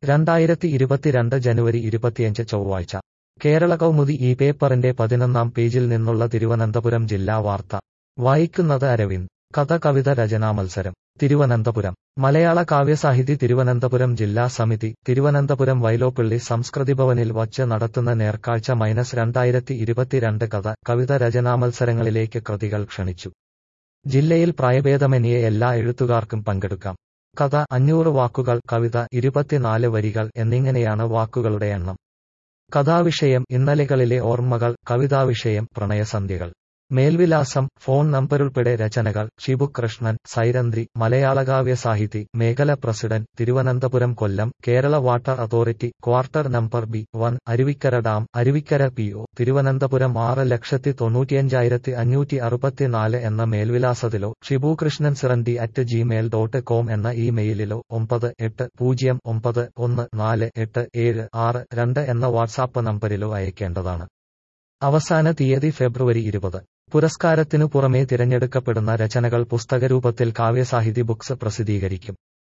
രണ്ടായിരത്തി ഇരുപത്തിരണ്ട് ജനുവരി ഇരുപത്തിയഞ്ച് ചൊവ്വാഴ്ച കേരള കൗമുദി ഈ പേപ്പറിന്റെ പതിനൊന്നാം പേജിൽ നിന്നുള്ള തിരുവനന്തപുരം ജില്ലാ വാർത്ത വായിക്കുന്നത് അരവിന്ദ് കഥ കവിത രചനാ മത്സരം തിരുവനന്തപുരം മലയാള കാവ്യസാഹിതി തിരുവനന്തപുരം ജില്ലാ സമിതി തിരുവനന്തപുരം വൈലോപ്പിള്ളി സംസ്കൃതിഭവനിൽ വച്ച് നടത്തുന്ന നേർക്കാഴ്ച മൈനസ് രണ്ടായിരത്തി ഇരുപത്തിരണ്ട് കഥ കവിത രചനാ മത്സരങ്ങളിലേക്ക് കൃതികൾ ക്ഷണിച്ചു ജില്ലയിൽ പ്രായഭേദമന്യേ എല്ലാ എഴുത്തുകാർക്കും പങ്കെടുക്കാം കഥ അഞ്ഞൂറ് വാക്കുകൾ കവിത ഇരുപത്തിനാല് വരികൾ എന്നിങ്ങനെയാണ് വാക്കുകളുടെ എണ്ണം കഥാവിഷയം ഇന്നലെകളിലെ ഓർമ്മകൾ കവിതാവിഷയം പ്രണയസന്ധ്യകൾ മേൽവിലാസം ഫോൺ നമ്പരുൾപ്പെടെ രചനകൾ ഷിബു കൃഷ്ണൻ സൈരന്ദ്രി മലയാളകാവ്യ സാഹിതി മേഖല president Thiruvananthapuram Kollam Kerala water authority quarter number B one Aruvikkara dam Aruvikkara P O Thiruvananthapuram ആറ് ലക്ഷത്തി തൊണ്ണൂറ്റിയഞ്ചായിരത്തി അഞ്ഞൂറ്റി അറുപത്തിനാല് എന്ന മേൽവിലാസത്തിലോ Shibu Krishnan Sirandhi at gmail dot com എന്ന ഇമെയിലിലോ ഒമ്പത് എട്ട് പൂജ്യം ഒമ്പത് ഒന്ന് നാല് എട്ട് ഏഴ് ആറ് രണ്ട് എന്ന വാട്സാപ്പ് നമ്പരിലോ അയക്കേണ്ടതാണ് അവസാന തീയതി ഫെബ്രുവരി ഇരുപത് പുരസ്കാരത്തിനു പുറമേ തിരഞ്ഞെടുക്കപ്പെടുന്ന രചനകൾ പുസ്തകരൂപത്തിൽ കാവ്യസാഹിതി ബുക്സ് പ്രസിദ്ധീകരിക്കും